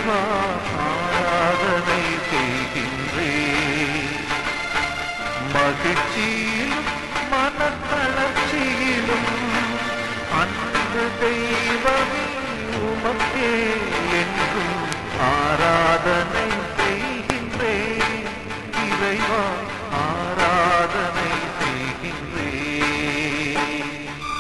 இறைவா ஆராதனை செய்கின்றேன் மகிழ்ச்சியிலும் மனத்தளர்ச்சியிலும் அன்பு தெய்வமே உமக்கே என்றும் ஆராதனை செய்கின்றேன் இறைவா ஆராதனை செய்கின்றேன்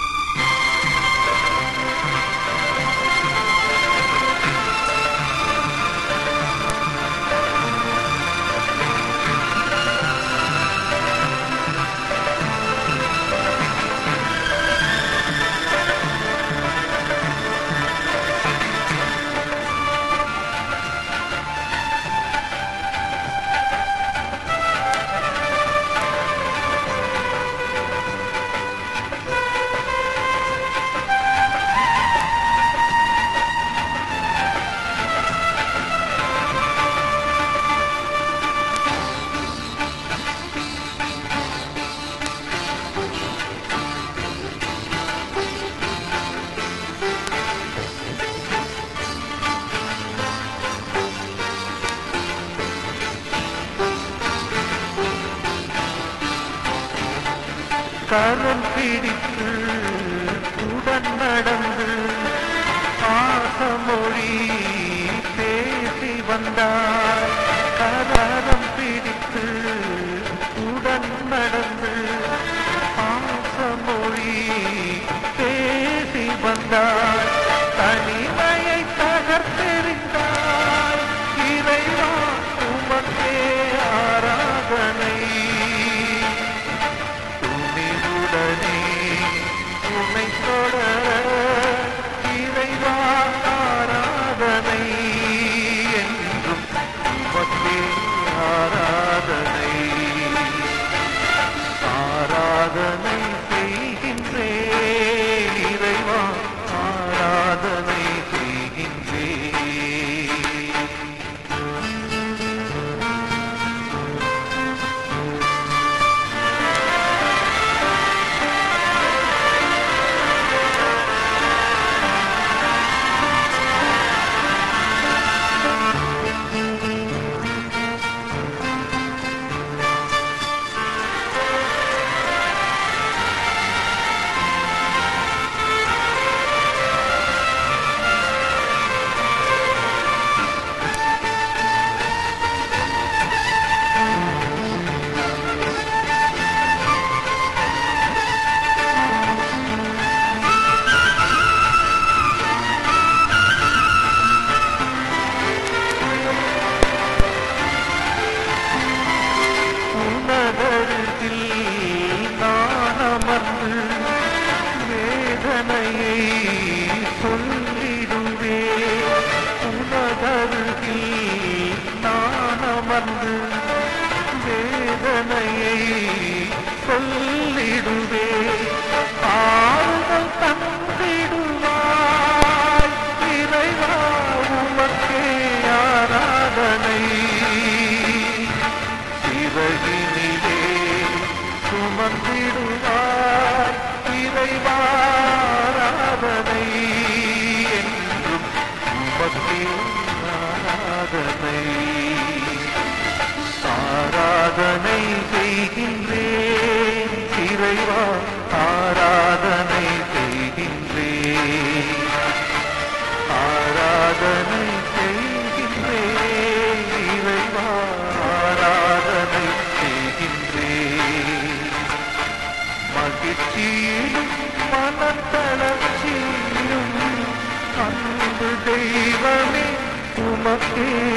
கரம் பிடித்து உடன் நடந்து பாசமொழி பேசி வந்தார் கரம் பிடித்து உடன் நடந்து பாசமொழி பேசி வந்தார் தனிமையை தகர்த்தெறிந்தார் இறைவா உமக்கே ஆராதனை துணிவுடனே உன்னை தொடர இறைவா ஆராதனை என்றும் உமக்கே ஆராதனை ஆராதனை செய்கின்றேன் இறைவா ஆராதனை செய்கின்றேன் உனதருகில் நான் அமர்ந்து வேதனையை சொல்லிடுவே உனதருகில் நான் அமர்ந்து வேதனையை சொல்லிடுவே ஆறுதல் தந்திடுவாய் இறைவா உமக்கே ஆராதனை சிறகினிலே சுமந்திடுவார் இறைவாராதனை என்றும் உமக்கே ஆராதனை ஆராதனை செய்கின்றேன் இறைவா ஆராதனை செய்கின்றேன் ஆராதனை செய்கின்றேன் இறைவா ஆராதனை செய்கின்றேன் மகிழ்ச்சியிலும் மனத்தளர்ச்சியிலும் அன்பு தெய்வமே உமக்கே